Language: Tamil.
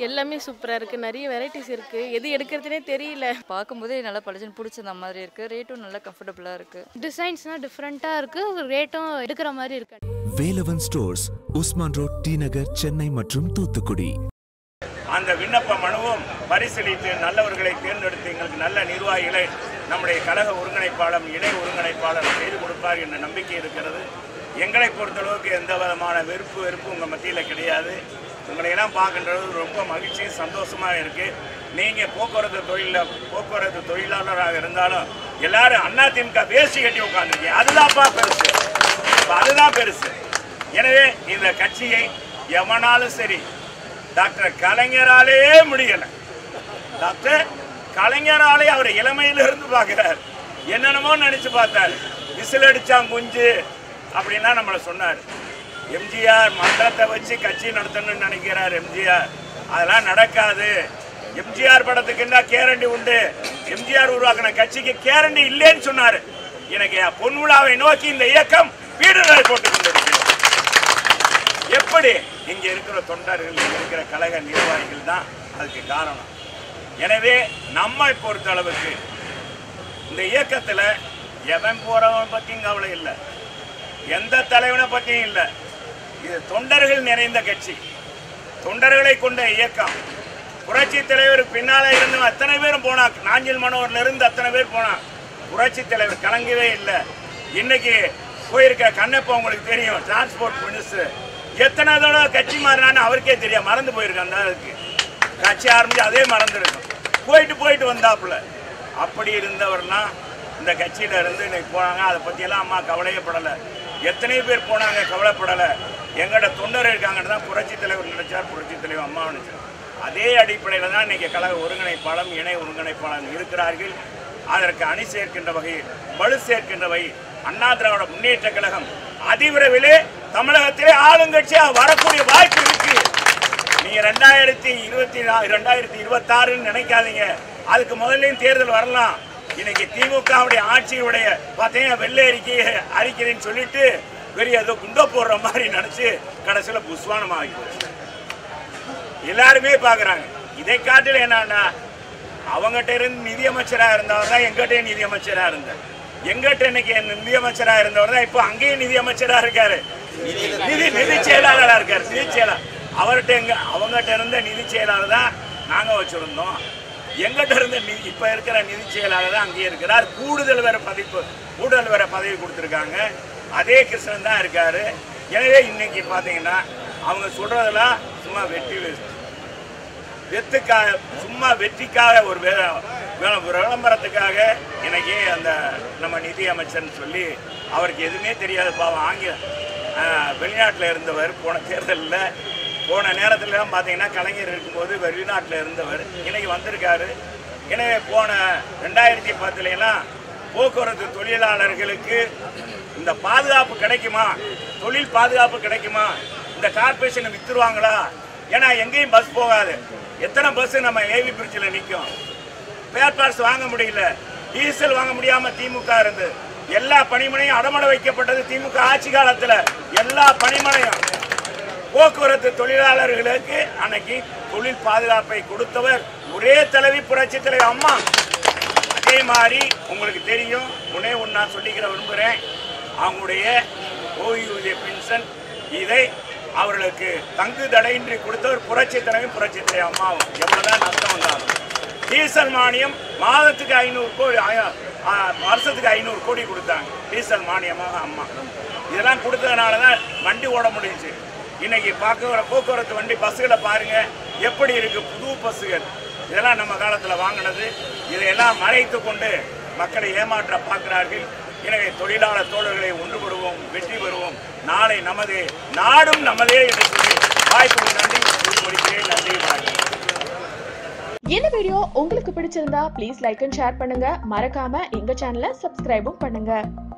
எல்லாமே சூப்பராக இருக்குது நிறைய வெரைட்டிஸ் இருக்குது எது எடுக்கிறதுனே தெரியல பார்க்கும்போதே நல்லா பளிச்சுன்னு பிடிச்ச மாதிரி இருக்குது ரேட்டும் நல்லா கம்ஃபர்டபுளாக இருக்குது டிசைன்ஸ்னால் டிஃப்ரெண்ட்டாக இருக்குது ரேட்டும் எடுக்கிற மாதிரி இருக்கு வேலவன் ஸ்டோர்ஸ் உஸ்மான் ரோட் டி நகர் சென்னை மற்றும் தூத்துக்குடி அந்த விண்ணப்ப மனுவும் பரிசீலித்து நல்லவர்களை தேர்ந்தெடுத்து எங்களுக்கு நல்ல நிர்வாகிகளை நம்முடைய கழக ஒருங்கிணைப்பாளர் இணை ஒருங்கிணைப்பாளர் செய்து கொடுப்பார் என்ற நம்பிக்கை இருக்கிறது எங்களை பொறுத்தளவுக்கு எந்த விதமான வெறுப்பு வெறுப்பு உங்கள் மத்தியில் கிடையாது உங்களை எல்லாம் பார்க்கின்றது ரொம்ப மகிழ்ச்சி சந்தோஷமாக இருக்குது நீங்கள் போக்குவரத்து தொழிலில் போக்குவரத்து தொழிலாளராக இருந்தாலும் எல்லாரும் அண்ணா திமுக வேசி கட்டி உட்காந்துருக்கீங்க அதுதான்ப்பா பெருசு இப்ப அதுதான் பெருசு எனவே இந்த கட்சியை எவனாலும் சரி டாக்டர் கலைஞராலே முடியல டாக்டர் கலைஞராலே அவர் இளமையிலிருந்து பார்க்கிறார் என்னென்னமோ நினைச்சு பார்த்தார் விசில் அடிச்சான் குஞ்சு அப்படின்னா நம்மளை சொன்னார் எம்ஜிஆர் மன்றத்தை வச்சு கட்சி நடத்தணும்னு நினைக்கிறார் எம்ஜிஆர் அதெல்லாம் நடக்காது எம்ஜிஆர் படத்துக்கு என்ன கேரண்டி உண்டு எம்ஜிஆர் உருவாக்கின கட்சிக்கு கேரண்டி இல்லைன்னு சொன்னார் எனக்கு என் பொன் விழாவை நோக்கி இந்த இயக்கம் வீடுகளை போட்டுக் கொண்டிருக்கிறது எப்படி இங்க இருக்கிற தொண்டர்கள் இங்க இருக்கிற கழக நிர்வாகிகள் தான் அதுக்கு காரணம் எனவே நம்மை பொறுத்த அளவுக்கு இந்த இயக்கத்துல எவன் போறவன் பத்தியும் கவலை இல்லை எந்த தலைவனை பத்தியும் இல்லை இது தொண்டர்கள் நிறைந்த கட்சி தொண்டர்களை கொண்ட இயக்கம் புரட்சி தலைவர் பின்னால இருந்து அத்தனை பேரும் போனா நாஞ்சில் மனோர்ல இருந்து அத்தனை பேர் போனா புரட்சி தலைவர் கலங்கவே இல்லை இன்னைக்கு போயிருக்க கண்ணப்ப உங்களுக்கு தெரியும் டிரான்ஸ்போர்ட் மினிஸ்டர் எத்தனை தடவை கட்சி மாறினான்னு அவருக்கே தெரியும் மறந்து போயிருக்கு அந்த ஆளுக்கு கட்சி ஆரம்பிச்சு அதே மறந்துருக்கும் போயிட்டு போயிட்டு வந்தாப்புல அப்படி இருந்தவர்லாம் இந்த கட்சியில இருந்து இன்னைக்கு போனாங்க அதை பற்றியெல்லாம் அம்மா கவலையப்படலை எத்தனை பேர் போனாங்க கவலைப்படலை எங்கள்ட தொண்டர் இருக்காங்கன்னு தான் புரட்சி தலைவர் நினைச்சார் புரட்சி தலைவர் அம்மா நினைச்சார் அதே அடிப்படையில் தான் இன்னைக்கு கழக ஒருங்கிணைப்பாளர் இணை ஒருங்கிணைப்பாளர் இருக்கிறார்கள் அதற்கு அணி சேர்க்கின்ற வகையில் வலு சேர்க்கின்ற வகையில் அண்ணா திராவிட முன்னேற்ற கழகம் அதிவிரைவிலே தமிழகத்திலே ஆளுங்கட்சியாக வரக்கூடிய வாய்ப்பு இருக்கு நீங்க ரெண்டாயிரத்தி இருபத்தி நா ரெண்டாயிரத்தி இருபத்தாறுன்னு நினைக்காதீங்க அதுக்கு முதல்லையும் தேர்தல் வரலாம் இன்னைக்கு திமுகவுடைய ஆட்சியுடைய பார்த்தீங்கன்னா வெள்ளை அறிக்கையை அறிக்கிறேன்னு சொல்லிட்டு பெரிய ஏதோ குண்டோ போடுற மாதிரி நினைச்சு கடைசியில் புஸ்வானம் ஆகி போச்சு எல்லாருமே பார்க்குறாங்க இதை காட்டில் என்னன்னா அவங்ககிட்ட இருந்து நிதியமைச்சராக இருந்தவர் தான் எங்கிட்டயும் நிதியமைச்சராக இருந்தார் எங்கிட்ட இன்னைக்கு நிதியமைச்சராக இருந்தவர் தான் இப்போ அங்கேயும் நிதியமைச்சராக இருக்காரு நிதி நிதி செயலாளராக இருக்காரு நிதி செயலாளர் அவர்கிட்ட எங்க அவங்ககிட்ட இருந்த நிதி செயலாளர் தான் நாங்கள் வச்சிருந்தோம் எங்கிட்ட இருந்த நிதி இப்போ இருக்கிற நிதி செயலாளர் தான் அங்கேயே இருக்கிறார் கூடுதல் வேற பதிப்பு கூடுதல் வேற பதவி கொடுத்துருக்காங்க அதே கிருஷ்ணன் தான் இருக்காரு எனவே இன்னைக்கு பார்த்தீங்கன்னா அவங்க சொல்றதெல்லாம் சும்மா வெட்டி வேஸ்ட் வெத்துக்காக சும்மா வெற்றிக்காக ஒரு வே- வே- விளம்பரத்துக்காக இன்னைக்கு அந்த நம்ம நிதி அமைச்சர்னு சொல்லி அவருக்கு எதுவுமே தெரியாது பாவம் ஆங்கில வெளிநாட்டில் இருந்தவர் போன தேர்தலில் போன நேரத்துலலாம் பார்த்தீங்கன்னா கலைஞர் இருக்கும்போது வெளிநாட்டில் இருந்தவர் இன்னைக்கு வந்திருக்காரு எனவே போன ரெண்டாயிரத்தி பத்துலலாம் போக்குவரத்து தொழிலாளர்களுக்கு இந்த பாதுகாப்பு கிடைக்குமா தொழில் பாதுகாப்பு கிடைக்குமா இந்த கார்பரேஷனை வித்துருவாங்களா ஏன்னா எங்கேயும் பஸ் போகாது எத்தனை பஸ் நம்ம ஏவி பிரிட்ஜில் நிற்கும் ஸ்பேர் பார்ட்ஸ் வாங்க முடியல டீசல் வாங்க முடியாம திமுக இருந்து எல்லா பணிமனையும் அடமட வைக்கப்பட்டது திமுக ஆட்சி காலத்துல எல்லா பணிமனையும் போக்குவரத்து தொழிலாளர்களுக்கு அன்னைக்கு தொழில் பாதுகாப்பை கொடுத்தவர் ஒரே தலைவி புரட்சி தலைவர் அம்மா அதே மாதிரி உங்களுக்கு தெரியும் உடனே ஒன்று நான் சொல்லிக்கிற விரும்புகிறேன் அவங்களுடைய ஓய்வூதிய பென்ஷன் இதை அவர்களுக்கு தங்கு தடையின்றி கொடுத்தவர் புரட்சி தலைவர் புரட்சி தலைவர் அம்மாவும் எவ்வளவுதான் நஷ்டம் வந்தாலும் டீசல் மானியம் மாதத்துக்கு ஐநூறு கோடி ஆய- ஆ, வருஷத்துக்கு ஐநூறு கோடி கொடுத்தாங்க டீசல் மானியமாக அம்மா இதெல்லாம் கொடுத்ததுனால தான் வண்டி ஓட முடிஞ்சுச்சு இன்னைக்கு பார்க்க போக்குவரத்து வண்டி பஸ்ஸுகளை பாருங்க எப்படி இருக்கு புது பஸ்ஸுகள் இதெல்லாம் நம்ம காலத்தில் வாங்கினது இதையெல்லாம் மறைத்து கொண்டு மக்களை ஏமாற்ற பார்க்கிறார்கள் எனவே தொழிலாளர் தோழர்களை ஒன்றுபடுவோம் வெற்றி பெறுவோம் நாளை நமது நாடும் நமதே என்று சொல்லி வாய்ப்புக்கு நன்றி முடிக்கிறேன் நன்றி வணக்கம் இந்த வீடியோ உங்களுக்கு பிடிச்சிருந்தா ப்ளீஸ் லைக் அண்ட் ஷேர் பண்ணுங்க மறக்காம எங்க சேனலை சப்ஸ்கிரைபும் பண்ணுங்க